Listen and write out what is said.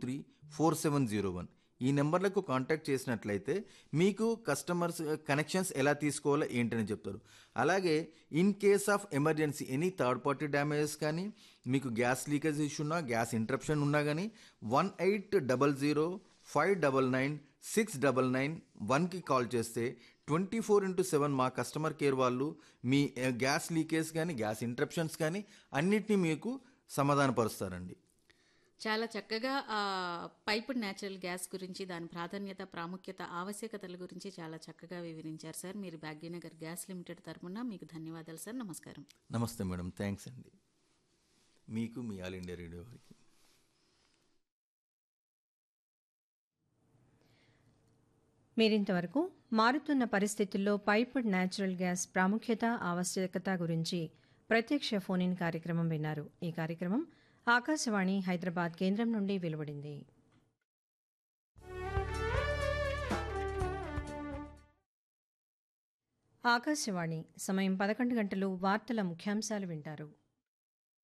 three four seven zero one ఈ నెంబర్లకు contact చేసినట్లయితే మీకు కస్టమర్స్ కనెక్షన్స్ ఎలా తీసుకోవాలో ఏంటని చెప్తారు అలాగే in case of emergency any third party damages కానీ మీకు గ్యాస్ లీకేజ్ ఇష్యూ ఉన్నా గ్యాస్ ఇంటరప్షన్ ఉన్నా కానీ one eight double zero five double nine six double nine వన్కి కాల్ చేస్తే ట్వంటీ ఫోర్ ఇంటూ సెవెన్ మా కస్టమర్ కేర్ వాళ్ళు మీ ఆ, గ్యాస్ లీకేజ్ కానీ గ్యాస్ ఇంటరప్షన్స్ కానీ అన్నిటినీ మీకు సమాధానపరుస్తారండి చాలా చక్కగా ఆ పైప్డ్ న్యాచురల్ గ్యాస్ గురించి దాని ప్రాధాన్యత ప్రాముఖ్యత ఆవశ్యకతల గురించి చాలా చక్కగా వివరించారు సార్ మీరు భాగ్యనగర్ గ్యాస్ లిమిటెడ్ తరపున మీకు ధన్యవాదాలు సార్ నమస్కారం నమస్తే మేడం థ్యాంక్స్ అండి మీకు మీ ఆల్ ఇండియా రేడియో వారికి మీరింతవరకు మారుతున్న పరిస్థితుల్లో పైప్డ్ న్యాచురల్ గ్యాస్ ప్రాముఖ్యత ఆవశ్యకత గురించి ప్రత్యక్ష ఫోన్ ఇన్ కార్యక్రమం విన్నారు ఈ కార్యక్రమం ఆకాశవాణి హైదరాబాద్ కేంద్రం నుండి వెలువడింది ఆకాశవాణి సమయం పదకొండు గంటలు వార్తల ముఖ్యాంశాలు వింటారు